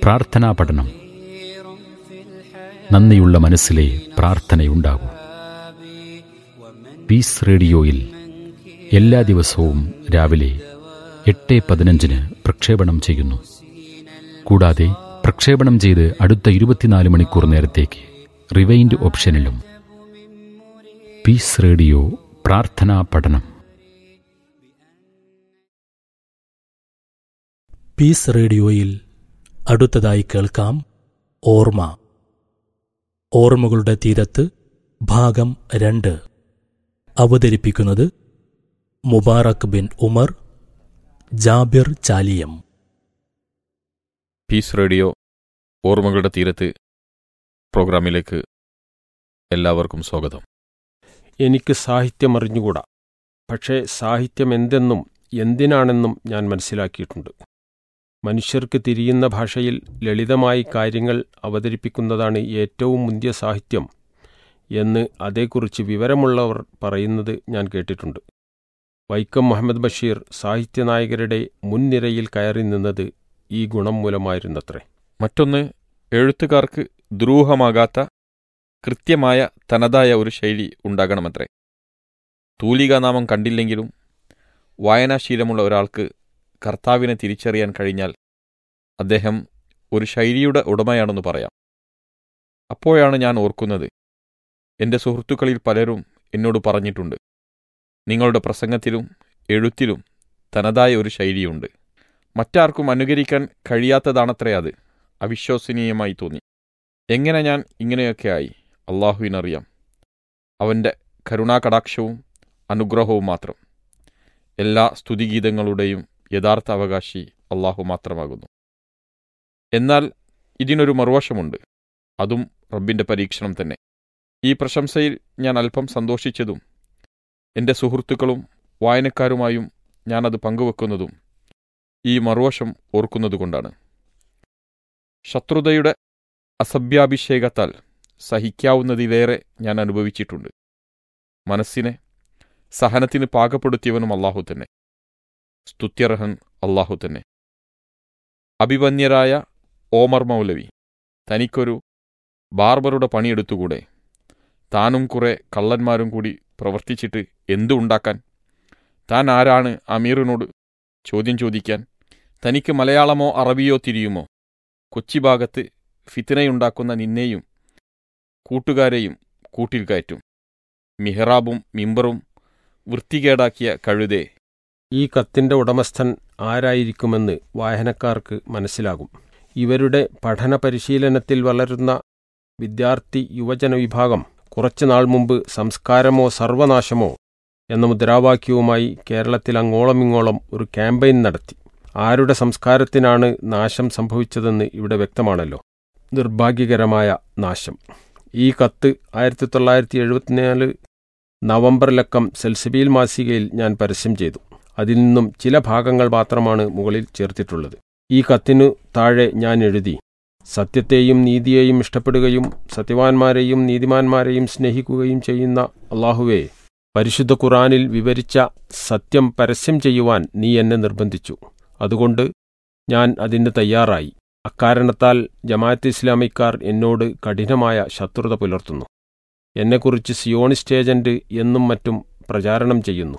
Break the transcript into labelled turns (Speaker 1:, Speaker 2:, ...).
Speaker 1: പ്രാർത്ഥനാ പഠനം നന്ദിയുള്ള മനസ്സിലെ പ്രാർത്ഥനയുണ്ടാകൂ പീസ് റേഡിയോയിൽ എല്ലാ ദിവസവും രാവിലെ എട്ട് പതിനഞ്ചിന് പ്രക്ഷേപണം ചെയ്യുന്നു കൂടാതെ പ്രക്ഷേപണം ചെയ്ത് അടുത്ത ഇരുപത്തിനാല് മണിക്കൂർ നേരത്തേക്ക് റിവൈൻഡ് ഓപ്ഷനിലും പീസ് റേഡിയോ പ്രാർത്ഥനാ പഠനം
Speaker 2: പീസ് റേഡിയോയിൽ അടുത്തതായി കേൾക്കാം ഓർമ്മ ഓർമ്മകളുടെ തീരത്ത് ഭാഗം രണ്ട് അവതരിപ്പിക്കുന്നത് മുബാറക് ബിൻ ഉമർ ജാബിർ ചാലിയം
Speaker 3: പീസ് റേഡിയോ ഓർമ്മകളുടെ തീരത്ത് പ്രോഗ്രാമിലേക്ക് എല്ലാവർക്കും സ്വാഗതം
Speaker 4: എനിക്ക് സാഹിത്യം അറിഞ്ഞുകൂടാ പക്ഷേ സാഹിത്യം എന്തെന്നും എന്തിനാണെന്നും ഞാൻ മനസ്സിലാക്കിയിട്ടുണ്ട് മനുഷ്യർക്ക് തിരിയുന്ന ഭാഷയിൽ ലളിതമായി കാര്യങ്ങൾ അവതരിപ്പിക്കുന്നതാണ് ഏറ്റവും മുന്തിയ സാഹിത്യം എന്ന് അതേക്കുറിച്ച് വിവരമുള്ളവർ പറയുന്നത് ഞാൻ കേട്ടിട്ടുണ്ട് വൈക്കം മുഹമ്മദ് ബഷീർ സാഹിത്യനായകരുടെ മുൻനിരയിൽ കയറി നിന്നത് ഈ ഗുണം മൂലമായിരുന്നത്രേ
Speaker 3: മറ്റൊന്ന് എഴുത്തുകാർക്ക് ദ്രൂഹമാകാത്ത കൃത്യമായ തനതായ ഒരു ശൈലി ഉണ്ടാകണമത്രേ തൂലികാനാമം കണ്ടില്ലെങ്കിലും വായനാശീലമുള്ള ഒരാൾക്ക് കർത്താവിനെ തിരിച്ചറിയാൻ കഴിഞ്ഞാൽ അദ്ദേഹം ഒരു ശൈലിയുടെ ഉടമയാണെന്ന് പറയാം അപ്പോഴാണ് ഞാൻ ഓർക്കുന്നത് എൻ്റെ സുഹൃത്തുക്കളിൽ പലരും എന്നോട് പറഞ്ഞിട്ടുണ്ട് നിങ്ങളുടെ പ്രസംഗത്തിലും എഴുത്തിലും തനതായ ഒരു ശൈലിയുണ്ട് മറ്റാർക്കും അനുകരിക്കാൻ കഴിയാത്തതാണത്രേ അത് അവിശ്വസനീയമായി തോന്നി എങ്ങനെ ഞാൻ ഇങ്ങനെയൊക്കെ ആയി അള്ളാഹുവിനറിയാം അവൻ്റെ കരുണാകടാക്ഷവും അനുഗ്രഹവും മാത്രം എല്ലാ സ്തുതിഗീതങ്ങളുടെയും യഥാർത്ഥ അവകാശി അള്ളാഹു മാത്രമാകുന്നു എന്നാൽ ഇതിനൊരു മറുവശമുണ്ട് അതും റബ്ബിൻ്റെ പരീക്ഷണം തന്നെ ഈ പ്രശംസയിൽ ഞാൻ അല്പം സന്തോഷിച്ചതും എൻ്റെ സുഹൃത്തുക്കളും വായനക്കാരുമായും ഞാനത് പങ്കുവെക്കുന്നതും ഈ മറുവശം ഓർക്കുന്നതുകൊണ്ടാണ് ശത്രുതയുടെ അസഭ്യാഭിഷേകത്താൽ സഹിക്കാവുന്നതിലേറെ ഞാൻ അനുഭവിച്ചിട്ടുണ്ട് മനസ്സിനെ സഹനത്തിന് പാകപ്പെടുത്തിയവനും അള്ളാഹു തന്നെ സ്തുത്യർഹൻ അള്ളാഹു തന്നെ അഭിമന്യരായ ഓമർ മൗലവി തനിക്കൊരു ബാർബറുടെ പണിയെടുത്തുകൂടെ താനും കുറെ കള്ളന്മാരും കൂടി പ്രവർത്തിച്ചിട്ട് എന്തു ഉണ്ടാക്കാൻ താൻ ആരാണ് അമീറിനോട് ചോദ്യം ചോദിക്കാൻ തനിക്ക് മലയാളമോ അറബിയോ തിരിയുമോ കൊച്ചി ഭാഗത്ത് ഫിത്തിനയുണ്ടാക്കുന്ന നിന്നെയും കൂട്ടുകാരെയും കൂട്ടിൽ കയറ്റും മിഹ്റാബും മിമ്പറും വൃത്തികേടാക്കിയ കഴുതേ
Speaker 4: ഈ കത്തിന്റെ ഉടമസ്ഥൻ ആരായിരിക്കുമെന്ന് വായനക്കാർക്ക് മനസ്സിലാകും ഇവരുടെ പഠന പരിശീലനത്തിൽ വളരുന്ന വിദ്യാർത്ഥി യുവജന വിഭാഗം കുറച്ചുനാൾ മുമ്പ് സംസ്കാരമോ സർവനാശമോ എന്ന മുദ്രാവാക്യവുമായി കേരളത്തിൽ അങ്ങോളമിങ്ങോളം ഒരു ക്യാമ്പയിൻ നടത്തി ആരുടെ സംസ്കാരത്തിനാണ് നാശം സംഭവിച്ചതെന്ന് ഇവിടെ വ്യക്തമാണല്ലോ നിർഭാഗ്യകരമായ നാശം ഈ കത്ത് ആയിരത്തി തൊള്ളായിരത്തി എഴുപത്തിനാല് നവംബർ ലക്കം സെൽസബീൽ മാസികയിൽ ഞാൻ പരസ്യം ചെയ്തു അതിൽ നിന്നും ചില ഭാഗങ്ങൾ മാത്രമാണ് മുകളിൽ ചേർത്തിട്ടുള്ളത് ഈ കത്തിനു താഴെ ഞാൻ എഴുതി സത്യത്തെയും നീതിയെയും ഇഷ്ടപ്പെടുകയും സത്യവാന്മാരെയും നീതിമാന്മാരെയും സ്നേഹിക്കുകയും ചെയ്യുന്ന അള്ളാഹുവേ പരിശുദ്ധ ഖുറാനിൽ വിവരിച്ച സത്യം പരസ്യം ചെയ്യുവാൻ നീ എന്നെ നിർബന്ധിച്ചു അതുകൊണ്ട് ഞാൻ അതിന് തയ്യാറായി അക്കാരണത്താൽ ജമാഅത്ത് ഇസ്ലാമിക്കാർ എന്നോട് കഠിനമായ ശത്രുത പുലർത്തുന്നു എന്നെക്കുറിച്ച് സിയോണിസ്റ്റ് ഏജന്റ് എന്നും മറ്റും പ്രചാരണം ചെയ്യുന്നു